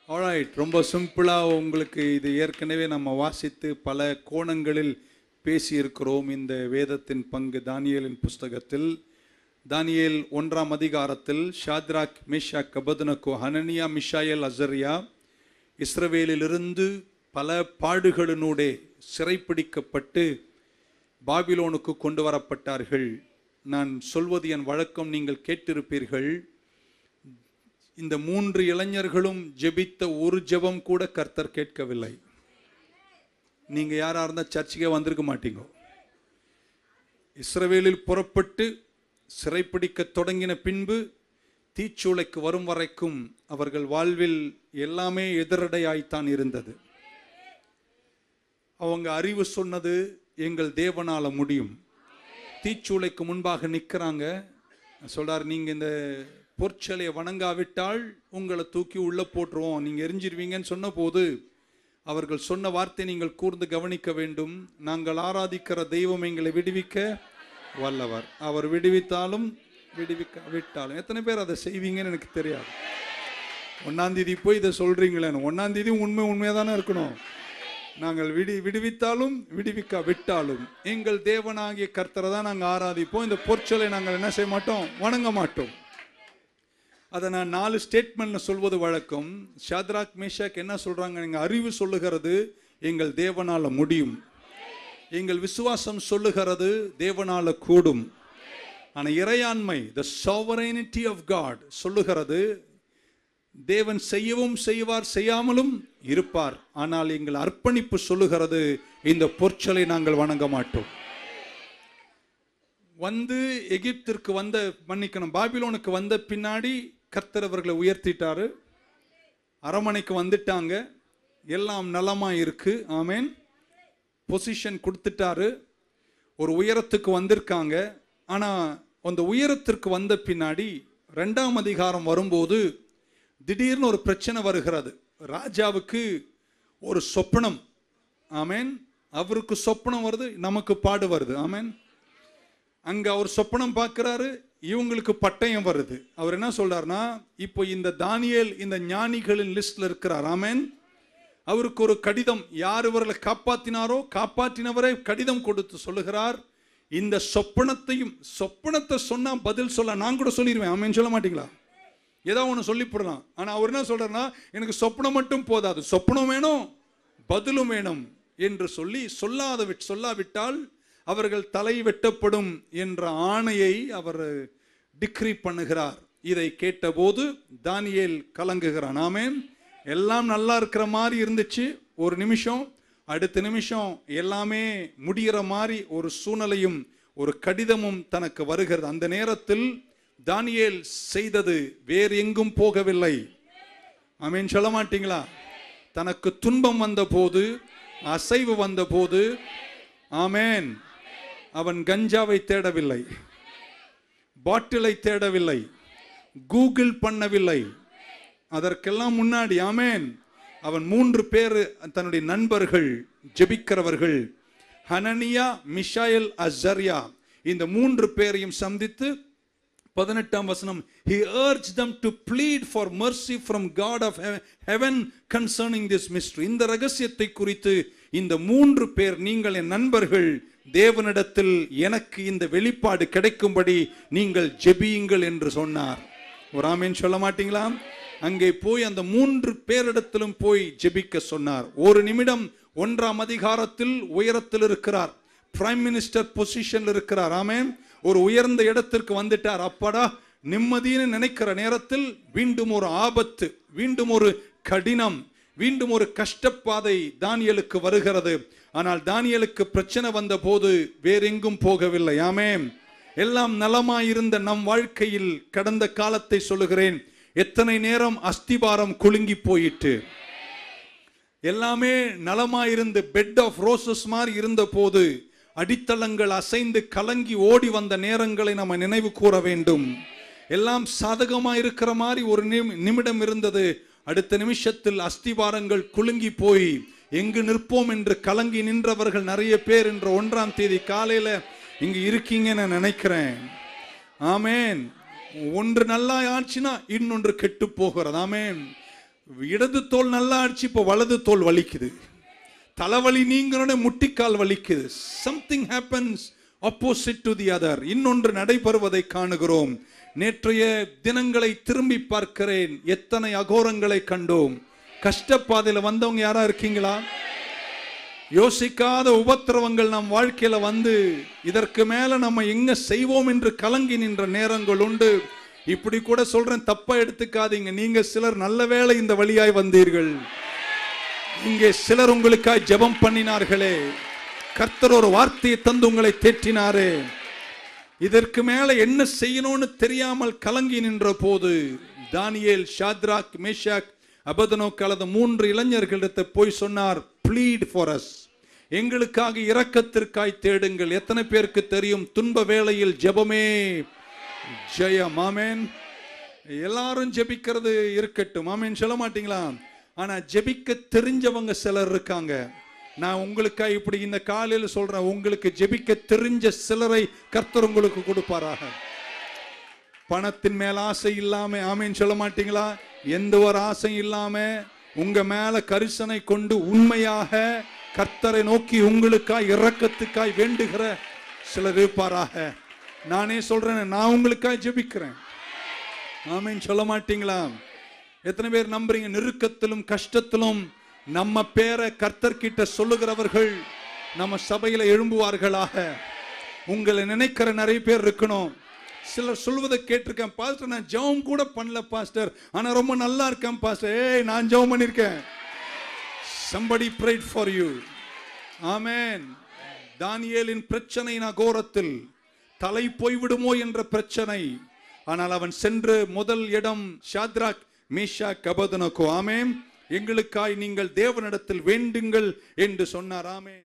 alright ரொம்ப சிம்பிளாக உங்களுக்கு இது ஏற்கனவே நம்ம வாசித்து பல கோணங்களில் பேசியிருக்கிறோம் இந்த வேதத்தின் பங்கு தானியேலின் புஸ்தகத்தில் தானியேல் ஒன்றாம் அதிகாரத்தில் ஷாத்ராக் மேஷாக் கபதனக்கோ ஹனனியா மிஷாயல் அசரியா இஸ்ரவேலிலிருந்து பல பாடுகளினூடே சிறைப்பிடிக்கப்பட்டு பாபிலோனுக்கு கொண்டு வரப்பட்டார்கள் நான் சொல்வது என் வழக்கம் நீங்கள் கேட்டிருப்பீர்கள் இந்த மூன்று இளைஞர்களும் ஜெபித்த ஒரு ஜெபம் கூட கர்த்தர் கேட்கவில்லை நீங்க யாரா இருந்தா சர்ச்சுக்கே வந்திருக்க மாட்டீங்க இஸ்ரவேலில் புறப்பட்டு சிறைப்பிடிக்க தொடங்கின பின்பு தீச்சூளைக்கு வரும் வரைக்கும் அவர்கள் வாழ்வில் எல்லாமே எதிரடையாய்த்தான் இருந்தது அவங்க அறிவு சொன்னது எங்கள் தேவனால முடியும் தீச்சூளைக்கு முன்பாக நிற்கிறாங்க சொல்றார் நீங்க இந்த பொற்சலையை வணங்காவிட்டால் உங்களை தூக்கி உள்ள போட்டுருவோம் நீங்க எரிஞ்சிருவீங்கன்னு சொன்ன போது அவர்கள் சொன்ன வார்த்தை நீங்கள் கூர்ந்து கவனிக்க வேண்டும் நாங்கள் ஆராதிக்கிற தெய்வம் எங்களை விடுவிக்க வல்லவர் அவர் விடுவித்தாலும் விடுவிக்க விட்டாலும் எத்தனை பேர் அதை செய்வீங்கன்னு எனக்கு தெரியாது ஒன்னாம் தேதி போய் இதை சொல்றீங்களே ஒன்னாம் தேதி உண்மை உண்மையாக தானே இருக்கணும் நாங்கள் விடி விடுவித்தாலும் விடுவிக்க விட்டாலும் எங்கள் தேவனாகிய கர்த்தரை தான் நாங்கள் ஆராதிப்போம் இந்த பொற்சொலை நாங்கள் என்ன செய்ய மாட்டோம் வணங்க மாட்டோம் அதை நான் நாலு ஸ்டேட்மெண்ட்ல சொல்வது வழக்கம் ஷாத்ராக் மேஷாக் என்ன சொல்றாங்க எங்க அறிவு சொல்லுகிறது எங்கள் தேவனால முடியும் எங்கள் விசுவாசம் சொல்லுகிறது தேவனால கூடும் ஆனா இறையாண்மை த sovereignty ஆஃப் காட் சொல்லுகிறது தேவன் செய்யவும் செய்வார் செய்யாமலும் இருப்பார் ஆனால் எங்கள் அர்ப்பணிப்பு சொல்லுகிறது இந்த பொற்சலை நாங்கள் வணங்க மாட்டோம் வந்து எகிப்திற்கு வந்த மன்னிக்கணும் பாபிலோனுக்கு வந்த பின்னாடி கர்த்தர் அவர்களை உயர்த்திட்டாரு அரமனைக்கு வந்துட்டாங்க எல்லாம் நலமா இருக்கு ஆமேன் பொசிஷன் கொடுத்துட்டாரு ஒரு உயரத்துக்கு வந்திருக்காங்க ஆனா அந்த உயரத்திற்கு வந்த பின்னாடி ரெண்டாம் அதிகாரம் வரும்போது திடீர்னு ஒரு பிரச்சனை வருகிறது ராஜாவுக்கு ஒரு சொப்பனம் ஆமேன் அவருக்கு சொப்பனம் வருது நமக்கு பாடு வருது ஆமேன் அங்க அவர் சொப்பனம் பார்க்கிறாரு இவங்களுக்கு பட்டயம் வருது அவர் என்ன சொல்றாருன்னா இப்போ இந்த தானியேல் இந்த ஞானிகளின் லிஸ்ட்ல இருக்கிறார் ஆமேன் அவருக்கு ஒரு கடிதம் யார் இவர்களை காப்பாத்தினாரோ காப்பாற்றினவரை கடிதம் கொடுத்து சொல்லுகிறார் இந்த சொப்பனத்தையும் சொப்பனத்தை சொன்னா பதில் சொல்ல நான் கூட சொல்லிடுவேன் ஆமேன் சொல்ல மாட்டீங்களா ஏதோ ஒன்று சொல்லி போடலாம் ஆனா அவர் என்ன சொல்றாருன்னா எனக்கு சொப்பனம் மட்டும் போதாது சொப்பனம் வேணும் பதிலும் வேணும் என்று சொல்லி சொல்லாத விட் சொல்லாவிட்டால் அவர்கள் தலை வெட்டப்படும் என்ற ஆணையை அவர் டிக்ரி பண்ணுகிறார் இதை கேட்டபோது தானியேல் கலங்குகிறான் ஆமேன் எல்லாம் நல்லா இருக்கிற மாதிரி இருந்துச்சு ஒரு நிமிஷம் அடுத்த நிமிஷம் எல்லாமே முடிகிற மாதிரி ஒரு சூழ்நிலையும் ஒரு கடிதமும் தனக்கு வருகிறது அந்த நேரத்தில் தானியேல் செய்தது வேறு எங்கும் போகவில்லை ஆமேன் சொல்ல மாட்டீங்களா தனக்கு துன்பம் வந்த போது அசைவு வந்த போது ஆமேன் அவன் கஞ்சாவை தேடவில்லை பாட்டிலை தேடவில்லை கூகுள் பண்ணவில்லை அதற்கெல்லாம் முன்னாடி ஆமேன் அவன் மூன்று பேர் தன்னுடைய நண்பர்கள் ஜெபிக்கிறவர்கள் ஹனனியா மிஷாயல் அசரியா இந்த மூன்று பேரையும் சந்தித்து பதினெட்டாம் வசனம் he urged them to plead for mercy from God of he- heaven concerning this mystery இந்த ரகசியத்தை குறித்து இந்த மூன்று பேர் நீங்கள் என் நண்பர்கள் தேவனிடத்தில் எனக்கு இந்த வெளிப்பாடு கிடைக்கும்படி நீங்கள் ஜெபியுங்கள் என்று சொன்னார் ஒரு ஆமீன் சொல்ல மாட்டீங்களா அங்கே போய் அந்த மூன்று பேரிடத்திலும் போய் ஜெபிக்க சொன்னார் ஒரு நிமிடம் ஒன்றாம் அதிகாரத்தில் உயரத்தில் இருக்கிறார் பிரைம் மினிஸ்டர் பொசிஷன்ல இருக்கிறார் ஆமேன் ஒரு உயர்ந்த இடத்திற்கு வந்துட்டார் அப்பாடா நிம்மதின்னு நினைக்கிற நேரத்தில் மீண்டும் ஒரு ஆபத்து மீண்டும் ஒரு கடினம் மீண்டும் ஒரு கஷ்டப்பாதை தானியலுக்கு வருகிறது ஆனால் தானியலுக்கு பிரச்சனை வந்த போது வேறெங்கும் போகவில்லை ஆமேன் எல்லாம் நலமாயிருந்த நம் வாழ்க்கையில் கடந்த காலத்தை சொல்லுகிறேன் எத்தனை நேரம் அஸ்திபாரம் குலுங்கி போயிட்டு எல்லாமே நலமாயிருந்து பெட் ஆஃப் ரோசஸ் மாதிரி இருந்த போது அடித்தளங்கள் அசைந்து கலங்கி ஓடி வந்த நேரங்களை நம்ம நினைவு கூற வேண்டும் எல்லாம் சாதகமா இருக்கிற மாதிரி ஒரு நிமி- நிமிடம் இருந்தது அடுத்த நிமிஷத்தில் அஸ்திவாரங்கள் குலுங்கி போய் எங்கு நிற்போம் என்று கலங்கி நின்றவர்கள் நிறைய பேர் என்ற ஒன்றாம் தேதி காலையில இங்க இருக்கீங்கன்னு நான் நினைக்கிறேன் ஆமேன் ஒன்று நல்லா ஆச்சுன்னா இன்னொன்று கெட்டு போகிறது ஆமேன் இடது தோல் நல்லா ஆச்சு இப்போ வலது தோல் வலிக்குது தலைவலி நீங்களோட முட்டிக்கால் வலிக்குது something happens opposite to the other இன்னொன்று நடைபெறுவதை காணுகிறோம் நேற்றைய தினங்களை திரும்பி பார்க்கிறேன் எத்தனை அகோரங்களை கண்டோம் கஷ்டப்பாதையில வந்தவங்க யாரா இருக்கீங்களா யோசிக்காத உபத்திரவங்கள் நம் வாழ்க்கையில வந்து இதற்கு மேல நம்ம எங்க செய்வோம் என்று கலங்கி நின்ற நேரங்கள் உண்டு இப்படி கூட சொல்றேன் தப்பா எடுத்துக்காதீங்க நீங்க சிலர் நல்ல வேளை இந்த வழியாய் வந்தீர்கள் இங்கே சிலர் உங்களுக்காய் ஜெபம் பண்ணினார்களே கர்த்தர் ஒரு வார்த்தையை தந்து உங்களை தேற்றினாரே இதற்கு மேல என்ன செய்யணும்னு தெரியாமல் கலங்கி நின்ற போது தானியேல் ஷாத்ராக் மேஷாக் அபதனோக் அல்லது மூன்று இளைஞர்களிடத்தை போய் சொன்னார் ப்ளீட் ஃபார் அஸ் எங்களுக்காக இரக்கத்திற்காய் தேடுங்கள் எத்தனை பேருக்கு தெரியும் துன்ப வேளையில் ஜெபமே ஜெயம் ஆமென் எல்லாரும் ஜெபிக்கிறது இருக்கட்டும் ஆமென் சொல்ல மாட்டீங்களா ஆனா ஜெபிக்க தெரிஞ்சவங்க சிலர் இருக்காங்க நான் உங்களுக்காக இப்படி இந்த காலையில் சொல்றேன் உங்களுக்கு ஜெபிக்க தெரிஞ்ச சிலரை கர்த்தர் உங்களுக்கு கொடுப்பாராக பணத்தின் மேல ஆசை இல்லாம ஆமேன்னு சொல்ல மாட்டீங்களா எந்த ஒரு ஆசையும் இல்லாம உங்க மேல கரிசனை கொண்டு உண்மையாக கர்த்தரை நோக்கி உங்களுக்காய் இரக்கத்துக்காய் வேண்டுகிற சிலர் இருப்பாராக நானே சொல்றேன் நான் உங்களுக்காய் ஜெபிக்கிறேன் ஆமேன்னு சொல்ல மாட்டீங்களா எத்தனை பேர் நம்புறீங்க நெருக்கத்திலும் கஷ்டத்திலும் நம்ம பேரை கர்த்தர்கிட்ட சொல்லுகிறவர்கள் நம்ம சபையில எழும்புவார்களாக உங்களை நினைக்கிற நிறைய பேர் இருக்கணும் சிலர் சொல்வதை கேட்டிருக்கேன் பாஸ்டர் நான் ஜெபம் கூட பண்ணல பாஸ்டர் ஆனா ரொம்ப நல்லா இருக்கேன் பாஸ்டர் ஏய் நான் ஜெபம் பண்ணிருக்கேன் somebody prayed for you ஆமென் தானியேலின் பிரச்சனையின் அகோரத்தில் தலை போய்விடுமோ என்ற பிரச்சனை ஆனால் அவன் சென்று முதல் இடம் ஷாத்ராக் மீஷா கபதனகோ ஆமென் எங்களுக்காய் நீங்கள் தேவனிடத்தில் வேண்டுங்கள் என்று சொன்னார் ஆமென்